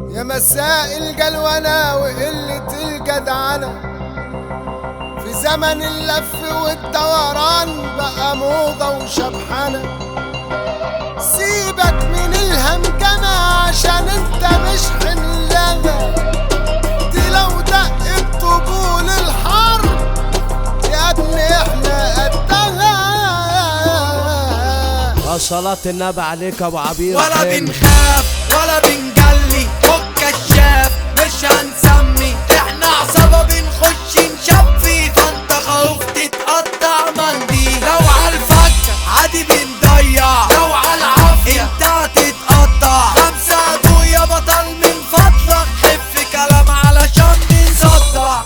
يا مساء الجلونة وقلة الجدعنة في زمن اللف والدوران بقى موضة وشبحنة سيبك من الهمجمة عشان انت مش حملانة دي لو دقت طبول الحرب يا ابني احنا قدها صلاة النبي عليك يا ابو عبير ولا حلو. بنخاف ولا بنجلي فك الشاف مش هنسمي احنا عصابة بنخش نشفي فانت خوف تتقطع منديل لو عالفكة عادي بنضيع لو عالعافية انت هتتقطع خمسة عدو يا بطل من فضلك خف كلام علشان نصدع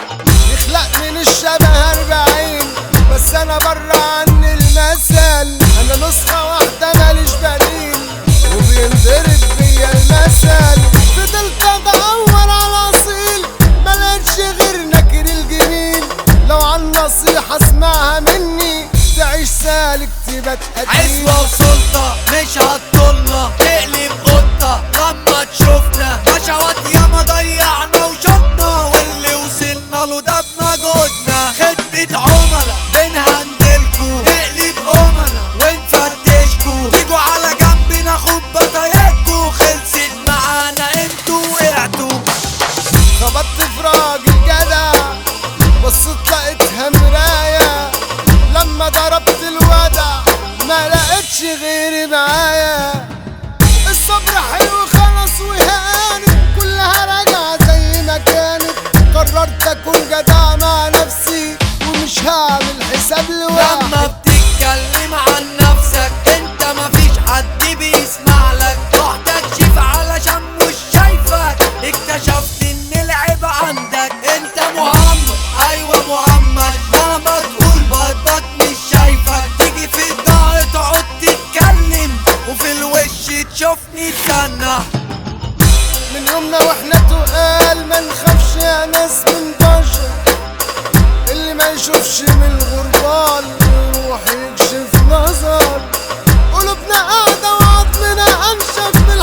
يخلق من الشبه أربعين بس أنا برا عن المثل أنا نسخة واحدة ماليش بديل وبينضرب بيا المثل فضلت أدور على أصيل ملقتش غير نكر الجميل لو عن نصيحة اسمعها مني تعيش سالك تبقى تقديم عزوة وسلطة مش هتطولنا تقلب قطة لما تشوفنا بشوات ياما ضيعنا وشطنا واللي وصلنا له ده بمجهودنا خدمة عملاء بنهندلكوا نقلب أمنا ونفتشكوا تيجوا على جنب ناخد بطايقكوا خلصت معانا انتوا وقعتوا خبطت في راجل جدع بصيت لقيتها مراية لما ضربت الودع ما لقيتش غيري معايا الصبر حلو خلاص وهانت كلها راجعة زي ما كانت قررت اكون جدع مع نفسي ومش هعمل حساب لواحد لما بتتكلم عن نفسك انت مفيش حد بيسمع لك رحت اكشف علشان مش شايفك اكتشفت ان العيب عندك انت محمد ايوه محمد مهما تقول برضك مش شايفك تيجي في الظهر تقعد تتكلم وفي الوش تشوفني تكنح من يومنا واحنا تقال ما نخافش يا ناس من بشر اللي ما يشوفش من الغربال يروح يكشف نظر قلوبنا قاعدة وعظمنا انشف من